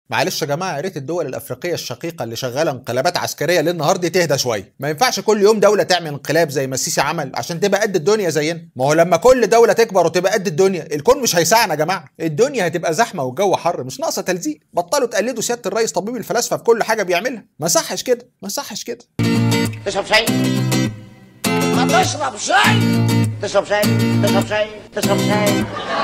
معلش يا جماعه يا ريت الدول الافريقيه الشقيقه اللي شغاله انقلابات عسكريه ليل نهار دي تهدى شويه ما ينفعش كل يوم دوله تعمل انقلاب زي ما السيسي عمل عشان تبقى قد الدنيا زينا ما هو لما كل دوله تكبر وتبقى قد الدنيا الكون مش هيسعنا يا جماعه الدنيا هتبقى زحمه والجو حر مش ناقصه تلزيق بطلوا تقلدوا سياده الرئيس طبيب الفلاسفه في كل حاجه بيعملها ما صحش كده ما صحش كده تشرب شاي ما تشرب شاي تشرب شاي تشرب شاي تشرب شاي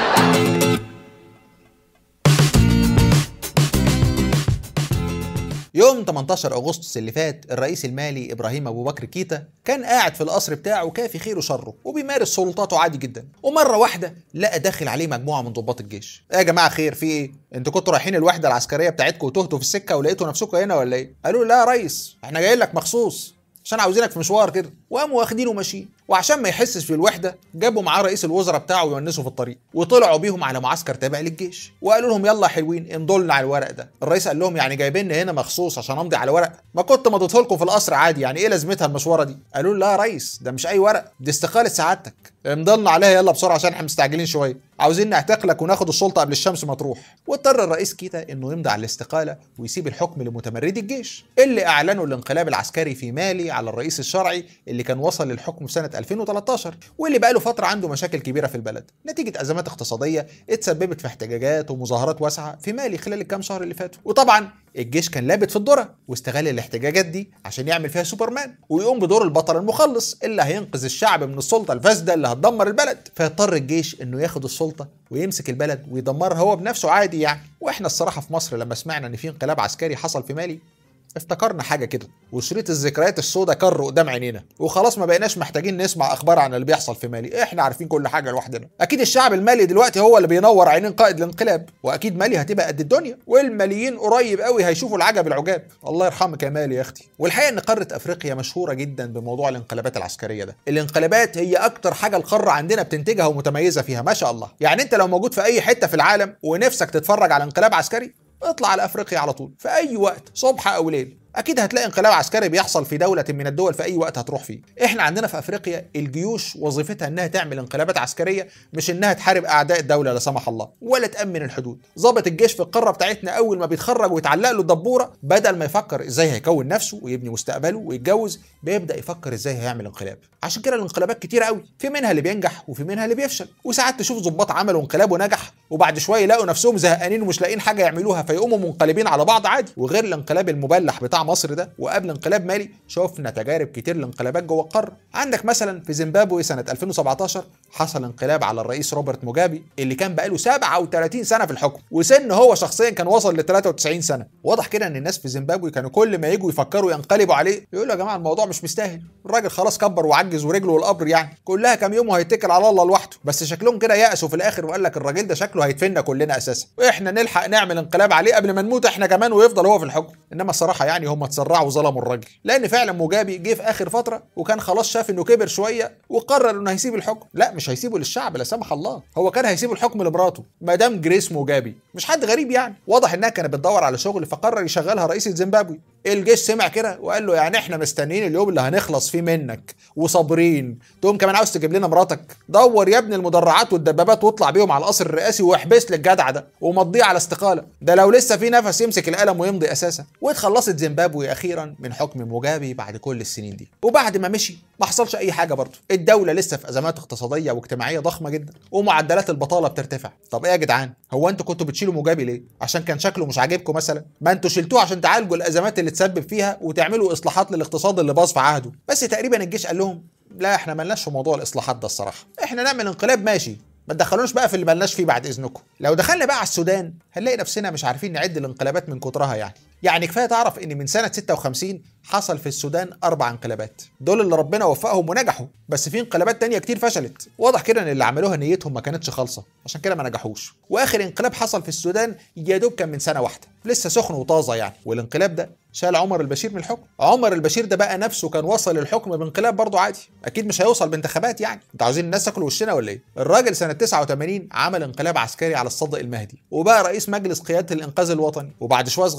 يوم 18 اغسطس اللي فات الرئيس المالي ابراهيم ابو بكر كيتا كان قاعد في القصر بتاعه كافي خيره شره وبيمارس سلطاته عادي جدا ومره واحده لقى داخل عليه مجموعه من ضباط الجيش ايه يا جماعه خير في ايه انتوا كنتوا رايحين الوحده العسكريه بتاعتكم وتهتوا في السكه ولقيتوا نفسكم هنا ولا ايه قالوا لا يا ريس احنا جايين لك مخصوص عشان عاوزينك في مشوار كده وقاموا واخدينه وماشيين وعشان ما يحسش في الوحده جابوا معاه رئيس الوزراء بتاعه يونسوا في الطريق وطلعوا بيهم على معسكر تابع للجيش وقالوا لهم يلا حلوين امضوا لنا على الورق ده الرئيس قال لهم يعني جايبيني هنا مخصوص عشان امضي على ورق ما كنت مضيت لكم في القصر عادي يعني ايه لازمتها المشوره دي قالوا له لا يا ريس ده مش اي ورق دي استقاله سعادتك امضي لنا عليها يلا بسرعه عشان احنا مستعجلين شويه عاوزين نعتقلك وناخد السلطه قبل الشمس ما تروح واضطر الرئيس كيتا انه يمضي على الاستقاله ويسيب الحكم لمتمردي الجيش اللي اعلنوا الانقلاب العسكري في مالي على الرئيس الشرعي اللي كان وصل للحكم في سنه 2013 واللي بقاله فتره عنده مشاكل كبيره في البلد نتيجه ازمات اقتصاديه اتسببت في احتجاجات ومظاهرات واسعه في مالي خلال الكام شهر اللي فاتوا وطبعا الجيش كان لابت في الذره واستغل الاحتجاجات دي عشان يعمل فيها سوبرمان ويقوم بدور البطل المخلص اللي هينقذ الشعب من السلطه الفاسده اللي هتدمر البلد فيضطر الجيش انه ياخد السلطه ويمسك البلد ويدمرها هو بنفسه عادي يعني واحنا الصراحه في مصر لما سمعنا ان في انقلاب عسكري حصل في مالي افتكرنا حاجة كده وشريط الذكريات السوداء كر قدام عينينا وخلاص ما بقيناش محتاجين نسمع اخبار عن اللي بيحصل في مالي احنا عارفين كل حاجة لوحدنا اكيد الشعب المالي دلوقتي هو اللي بينور عينين قائد الانقلاب واكيد مالي هتبقى قد الدنيا والماليين قريب قوي هيشوفوا العجب العجاب الله يرحمك يا مالي يا اختي والحقيقة ان قارة افريقيا مشهورة جدا بموضوع الانقلابات العسكرية ده الانقلابات هي اكتر حاجة القارة عندنا بتنتجها ومتميزة فيها ما شاء الله يعني انت لو موجود في اي حتة في العالم ونفسك تتفرج على انقلاب عسكري اطلع على افريقيا على طول في اي وقت صبح او ليل اكيد هتلاقي انقلاب عسكري بيحصل في دوله من الدول في اي وقت هتروح فيه احنا عندنا في افريقيا الجيوش وظيفتها انها تعمل انقلابات عسكريه مش انها تحارب اعداء الدوله لا سمح الله ولا تامن الحدود ضابط الجيش في القاره بتاعتنا اول ما بيتخرج ويتعلق له الدبوره بدل ما يفكر ازاي هيكون نفسه ويبني مستقبله ويتجوز بيبدا يفكر ازاي هيعمل انقلاب عشان كده الانقلابات كتير قوي في منها اللي بينجح وفي منها اللي بيفشل وساعات تشوف ضباط عملوا انقلاب ونجح وبعد شويه يلاقوا نفسهم زهقانين ومش لاقيين حاجه يعملوها فيقوموا منقلبين على بعض عادي وغير الانقلاب المبلح بتاع مصر ده وقبل انقلاب مالي شفنا تجارب كتير لانقلابات جوه القاره عندك مثلا في زيمبابوي سنه 2017 حصل انقلاب على الرئيس روبرت موجابي اللي كان بقاله 37 سنه في الحكم وسن هو شخصيا كان وصل ل 93 سنه واضح كده ان الناس في زيمبابوي كانوا كل ما يجوا يفكروا ينقلبوا عليه يقولوا يا جماعه الموضوع مش مستاهل الراجل خلاص كبر وعجز ورجله القبر يعني كلها كام يوم وهيتكل على الله لوحده بس شكلهم كده يأسوا في الاخر وقال لك الراجل ده شكله هيدفننا كلنا اساسا واحنا نلحق نعمل انقلاب عليه قبل ما نموت احنا كمان ويفضل هو في الحكم انما الصراحه يعني هم اتسرعوا وظلموا الراجل لان فعلا موجابي جه في اخر فتره وكان خلاص شاف انه كبر شويه وقرر انه هيسيب الحكم لا مش هيسيبه للشعب لا سمح الله هو كان هيسيب الحكم لمراته مدام جريس موجابي مش حد غريب يعني واضح انها كانت بتدور على شغل فقرر يشغلها رئيس زيمبابوي الجيش سمع كده وقال له يعني احنا مستنيين اليوم اللي هنخلص فيه منك وصابرين تقوم كمان عاوز تجيب لنا مراتك دور يا ابني المدرعات والدبابات واطلع بيهم على القصر الرئاسي واحبس لي الجدع ده ومضيه على استقاله ده لو لسه في نفس يمسك القلم ويمضي اساسا واتخلصت زيمبابوي اخيرا من حكم موجابي بعد كل السنين دي وبعد ما مشي ما حصلش اي حاجه برضه الدوله لسه في ازمات اقتصاديه واجتماعيه ضخمه جدا ومعدلات البطاله بترتفع طب ايه يا جدعان هو انتوا كنتوا بتشيلوا موجابي ليه عشان كان شكله مش عاجبكم مثلا ما انتوا شلتوه عشان تعالجوا الازمات اللي تسبب فيها وتعملوا اصلاحات للاقتصاد اللي باظ في عهده بس تقريبا الجيش قال لهم لا احنا ملناش في موضوع الاصلاحات ده الصراحه احنا نعمل انقلاب ماشي ما تدخلوناش بقى في اللي ملناش فيه بعد اذنكم لو دخلنا بقى على السودان هنلاقي نفسنا مش عارفين نعد الانقلابات من كترها يعني يعني كفايه تعرف ان من سنه 56 حصل في السودان اربع انقلابات دول اللي ربنا وفقهم ونجحوا بس في انقلابات تانية كتير فشلت واضح كده ان اللي عملوها نيتهم ما كانتش خالصه عشان كده ما نجحوش واخر انقلاب حصل في السودان يا دوب كان من سنه واحده لسه سخن وطازه يعني والانقلاب ده شال عمر البشير من الحكم عمر البشير ده بقى نفسه كان وصل للحكم بانقلاب برضه عادي اكيد مش هيوصل بانتخابات يعني انتوا عاوزين الناس تاكل وشنا ولا ايه الراجل سنه 89 عمل انقلاب عسكري على الصدق المهدي وبقى رئيس مجلس قياده الانقاذ الوطني وبعد شويه صغيره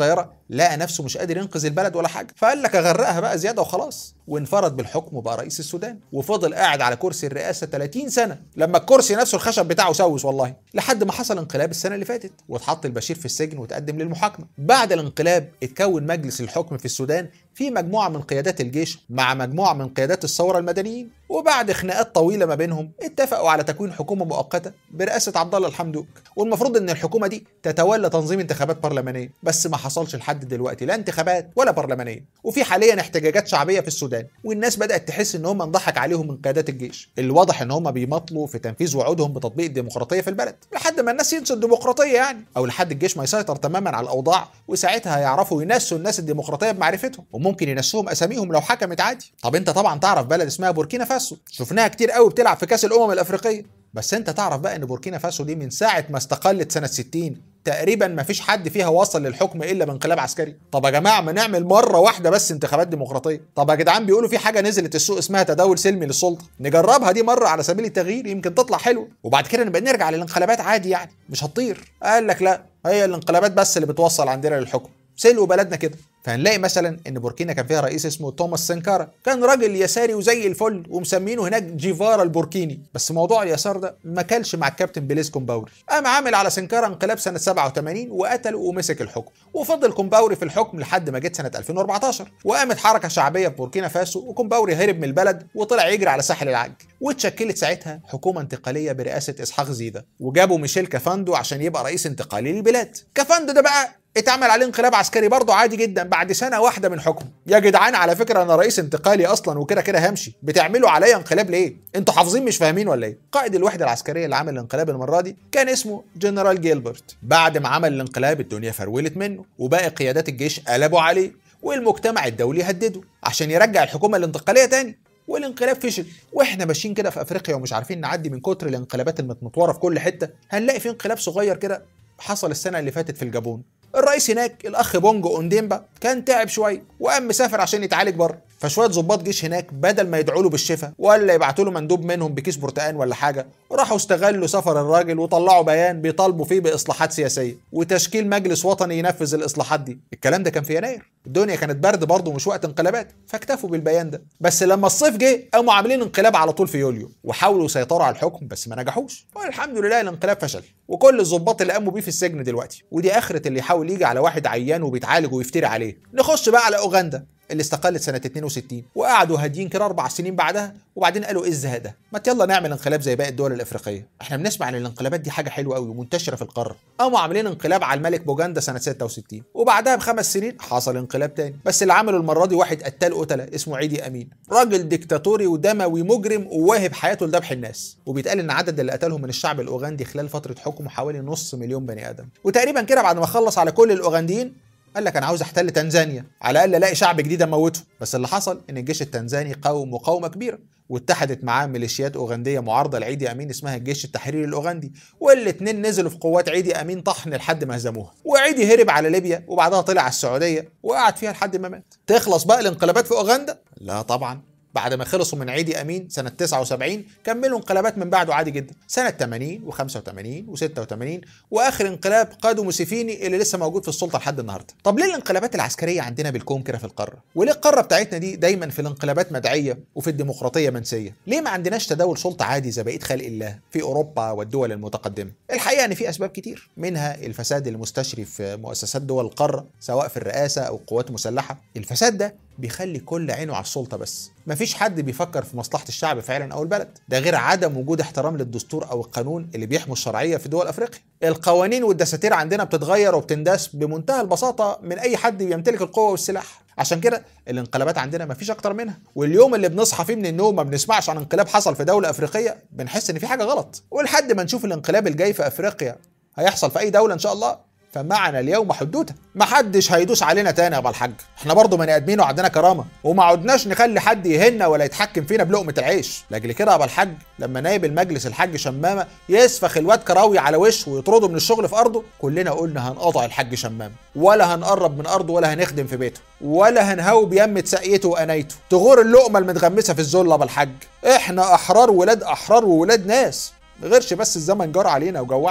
لقى نفسه مش قادر ينقذ البلد ولا حاجه فقال لك اغرقها بقى زياده وخلاص وانفرد بالحكم وبقى رئيس السودان وفضل قاعد على كرسي الرئاسه 30 سنه لما الكرسي نفسه الخشب بتاعه سوس والله لحد ما حصل انقلاب السنه اللي فاتت واتحط البشير في السجن وتقدم للمحاكمه بعد الانقلاب اتكون مجلس الحكم في السودان في مجموعه من قيادات الجيش مع مجموعه من قيادات الثوره المدنيين وبعد خناقات طويله ما بينهم اتفقوا على تكوين حكومه مؤقته برئاسه عبد الله الحمدوك والمفروض ان الحكومه دي تتولى تنظيم انتخابات برلمانيه بس ما حصلش لحد دلوقتي لا انتخابات ولا برلمانيه وفي حاليا احتجاجات شعبيه في السودان والناس بدات تحس ان هم انضحك عليهم من قيادات الجيش الواضح ان هم بيمطلوا في تنفيذ وعودهم بتطبيق الديمقراطيه في البلد لحد ما الناس ينسوا الديمقراطيه يعني او لحد الجيش ما يسيطر تماما على الاوضاع وساعتها هيعرفوا ينسوا الناس الديمقراطيه بمعرفتهم وممكن ينسوهم اساميهم لو حكمت عادي طب انت طبعا تعرف بلد اسمها بوركينا فاسو شفناها كتير قوي بتلعب في كاس الامم الافريقيه بس انت تعرف بقى ان بوركينا فاسو دي من ساعه ما استقلت سنه 60 تقريبا ما فيش حد فيها وصل للحكم الا بانقلاب عسكري طب يا جماعه ما نعمل مره واحده بس انتخابات ديمقراطيه طب يا جدعان بيقولوا في حاجه نزلت السوق اسمها تداول سلمي للسلطه نجربها دي مره على سبيل التغيير يمكن تطلع حلوه وبعد كده نبقى نرجع للانقلابات عادي يعني مش هتطير قال لك لا هي الانقلابات بس اللي بتوصل عندنا للحكم سلوا بلدنا كده فهنلاقي مثلا ان بوركينا كان فيها رئيس اسمه توماس سنكارا كان راجل يساري وزي الفل ومسمينه هناك جيفارا البوركيني بس موضوع اليسار ده ما كلش مع الكابتن بليز كومباوري قام عامل على سنكارا انقلاب سنه 87 وقتله ومسك الحكم وفضل كومباوري في الحكم لحد ما جت سنه 2014 وقامت حركه شعبيه في بوركينا فاسو وكومباوري هرب من البلد وطلع يجري على ساحل العاج واتشكلت ساعتها حكومه انتقاليه برئاسه اسحاق زيدا وجابوا ميشيل كافاندو عشان يبقى رئيس انتقالي للبلاد كافاندو ده بقى اتعمل عليه انقلاب عسكري برضه عادي جدا بعد سنه واحده من حكمه يا جدعان على فكره انا رئيس انتقالي اصلا وكده كده همشي بتعملوا عليا انقلاب ليه انتوا حافظين مش فاهمين ولا ايه قائد الوحده العسكريه اللي عمل الانقلاب المره دي كان اسمه جنرال جيلبرت بعد ما عمل الانقلاب الدنيا فرولت منه وباقي قيادات الجيش قلبوا عليه والمجتمع الدولي هدده عشان يرجع الحكومه الانتقاليه تاني والانقلاب فشل واحنا ماشيين كده في افريقيا ومش عارفين نعدي من كتر الانقلابات المتمطوره في كل حته هنلاقي في انقلاب صغير كده حصل السنه اللي فاتت في الجابون الرئيس هناك الاخ بونجو اونديمبا كان تعب شويه وقام مسافر عشان يتعالج بره فشويه ظباط جيش هناك بدل ما يدعوا له بالشفاء ولا يبعتوا له مندوب منهم بكيس برتقان ولا حاجه راحوا استغلوا سفر الراجل وطلعوا بيان بيطالبوا فيه باصلاحات سياسيه وتشكيل مجلس وطني ينفذ الاصلاحات دي الكلام ده كان في يناير الدنيا كانت برد برضه مش وقت انقلابات فاكتفوا بالبيان ده بس لما الصيف جه قاموا عاملين انقلاب على طول في يوليو وحاولوا يسيطروا على الحكم بس ما نجحوش والحمد لله الانقلاب فشل وكل الظباط اللي قاموا بيه في السجن دلوقتي ودي اخره اللي يحاول يجي على واحد عيان وبيتعالج ويفتري عليه نخش بقى على اوغندا اللي استقلت سنه 62 وقعدوا هاديين كده اربع سنين بعدها وبعدين قالوا ايه الزهق ده؟ ما يلا نعمل انقلاب زي باقي الدول الافريقيه، احنا بنسمع ان الانقلابات دي حاجه حلوه قوي ومنتشره في القاره، قاموا عاملين انقلاب على الملك بوجندا سنه 66 وبعدها بخمس سنين حصل انقلاب تاني، بس اللي عمله المره دي واحد قتال قتله اسمه عيدي امين، راجل ديكتاتوري ودموي مجرم وواهب حياته لذبح الناس، وبيتقال ان عدد اللي قتلهم من الشعب الاوغندي خلال فتره حكمه حوالي نص مليون بني ادم، وتقريبا كده بعد ما خلص على كل الاوغنديين قال لك انا عاوز احتل تنزانيا على الاقل الاقي شعب جديد اموته بس اللي حصل ان الجيش التنزاني قاوم مقاومه كبيره واتحدت معاه ميليشيات اوغنديه معارضه لعيدي امين اسمها الجيش التحريري الاوغندي والاتنين نزلوا في قوات عيدي امين طحن لحد ما هزموها وعيدي هرب على ليبيا وبعدها طلع على السعوديه وقعد فيها لحد ما مات تخلص بقى الانقلابات في اوغندا لا طبعا بعد ما خلصوا من عيدي امين سنه 79 كملوا انقلابات من بعده عادي جدا سنه 80 و85 و86 واخر انقلاب قادوا موسيفيني اللي لسه موجود في السلطه لحد النهارده طب ليه الانقلابات العسكريه عندنا بالكوم كده في القاره وليه القاره بتاعتنا دي دايما في الانقلابات مدعيه وفي الديمقراطيه منسيه ليه ما عندناش تداول سلطه عادي زي بقيه خلق الله في اوروبا والدول المتقدمه الحقيقه ان في اسباب كتير منها الفساد المستشري في مؤسسات دول القاره سواء في الرئاسه او القوات المسلحه الفساد ده بيخلي كل عينه على السلطه بس مفيش حد بيفكر في مصلحه الشعب فعلا او البلد ده غير عدم وجود احترام للدستور او القانون اللي بيحموا الشرعيه في دول افريقيا القوانين والدساتير عندنا بتتغير وبتنداس بمنتهى البساطه من اي حد بيمتلك القوه والسلاح عشان كده الانقلابات عندنا مفيش اكتر منها واليوم اللي بنصحى فيه من النوم ما بنسمعش عن انقلاب حصل في دوله افريقيه بنحس ان في حاجه غلط ولحد ما نشوف الانقلاب الجاي في افريقيا هيحصل في اي دوله ان شاء الله فمعنا اليوم حدوته محدش هيدوس علينا تاني يا ابو الحاج احنا برضه بني ادمين وعندنا كرامه وما عدناش نخلي حد يهنا ولا يتحكم فينا بلقمه العيش لاجل كده يا ابو الحاج لما نايب المجلس الحاج شمامه يسفخ الواد كراوي على وشه ويطرده من الشغل في ارضه كلنا قلنا هنقطع الحاج شمامه ولا هنقرب من ارضه ولا هنخدم في بيته ولا هنهوب يمة سقيته وقنايته تغور اللقمه المتغمسه في الذل يا ابو الحاج احنا احرار ولاد احرار وولاد ناس غيرش بس الزمن جار علينا وجوعنا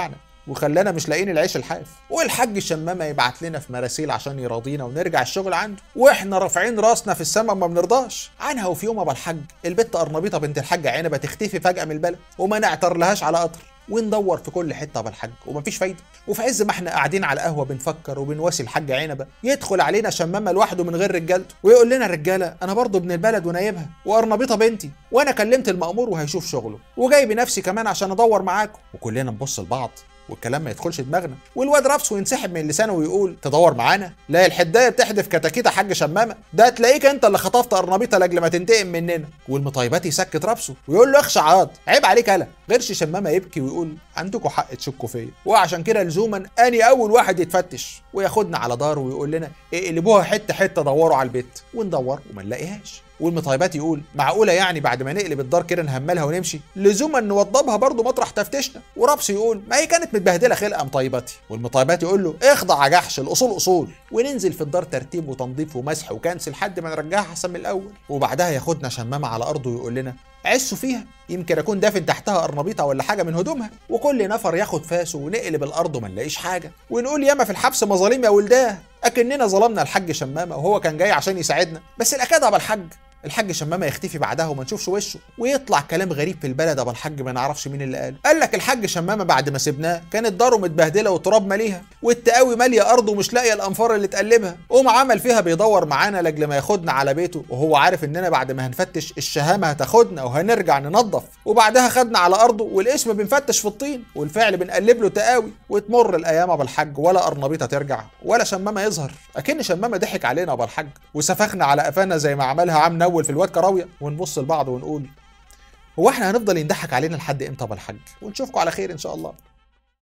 وخلانا مش لاقيين العيش الحاف والحاج الشمامه يبعت لنا في مراسيل عشان يراضينا ونرجع الشغل عنده واحنا رافعين راسنا في السما ما بنرضاش عنها وفي يوم ابو الحاج البت قرنبيطه بنت الحاج عنبه تختفي فجاه من البلد وما نعتر لهاش على قطر وندور في كل حته بالحاج ومفيش فايده وفي عز ما احنا قاعدين على القهوه بنفكر وبنواسي الحاج عنبه يدخل علينا شمامه لوحده من غير رجالته ويقول لنا الرجاله انا برضه ابن البلد ونايبها وقرنبيطه بنتي وانا كلمت المأمور وهيشوف شغله وجاي بنفسي كمان عشان ادور معاكم وكلنا نبص لبعض والكلام ما يدخلش دماغنا والواد رفسه ينسحب من لسانه ويقول تدور معانا لا الحدايه بتحدف كتاكيت حاج شمامه ده تلاقيك انت اللي خطفت قرنبيطه لاجل ما تنتقم مننا والمطيبات يسكت رفسه ويقول له اخشى عياط عيب عليك انا غيرش شمامه يبكي ويقول عندكم حق تشكوا فيا وعشان كده لزوما اني اول واحد يتفتش وياخدنا على داره ويقول لنا اقلبوها حته حته دوروا على البيت وندور وما نلاقيهاش والمطيبات يقول معقوله يعني بعد ما نقلب الدار كده نهملها ونمشي لزوما نوضبها برضه مطرح تفتشنا وربس يقول ما هي كانت متبهدله خلقه مطيباتي والمطيبات يقول له اخضع يا جحش الاصول اصول وننزل في الدار ترتيب وتنظيف ومسح وكنسل لحد ما نرجعها احسن من الاول وبعدها ياخدنا شمامه على ارضه ويقول لنا عسوا فيها يمكن اكون دافن تحتها قرنبيطه ولا حاجه من هدومها وكل نفر ياخد فاسه ونقلب الارض وما نلاقيش حاجه ونقول ياما في الحبس مظالم يا ولداه اكننا ظلمنا الحاج شمامه وهو كان جاي عشان يساعدنا بس الاكاد ابو الحاج الحاج شمامه يختفي بعدها وما نشوفش وشه ويطلع كلام غريب في البلد ابو الحاج ما نعرفش مين اللي قاله قال لك الحاج شمامه بعد ما سبناه كانت داره متبهدله والتراب ماليها والتقاوي ماليه ارضه ومش لاقيه الانفار اللي تقلبها قوم عمل فيها بيدور معانا لاجل ما ياخدنا على بيته وهو عارف اننا بعد ما هنفتش الشهامه هتاخدنا وهنرجع ننظف وبعدها خدنا على ارضه والاسم بنفتش في الطين والفعل بنقلب له تقاوي وتمر الايام ابو الحاج ولا قرنبيطه ترجع ولا شمامه يظهر اكن شمامه ضحك علينا ابو الحاج وسفخنا على قفانا زي ما عملها عم نول في الواد كراويه ونبص لبعض ونقول هو احنا هنفضل ينضحك علينا لحد امتى يا ابو الحاج ونشوفكم على خير ان شاء الله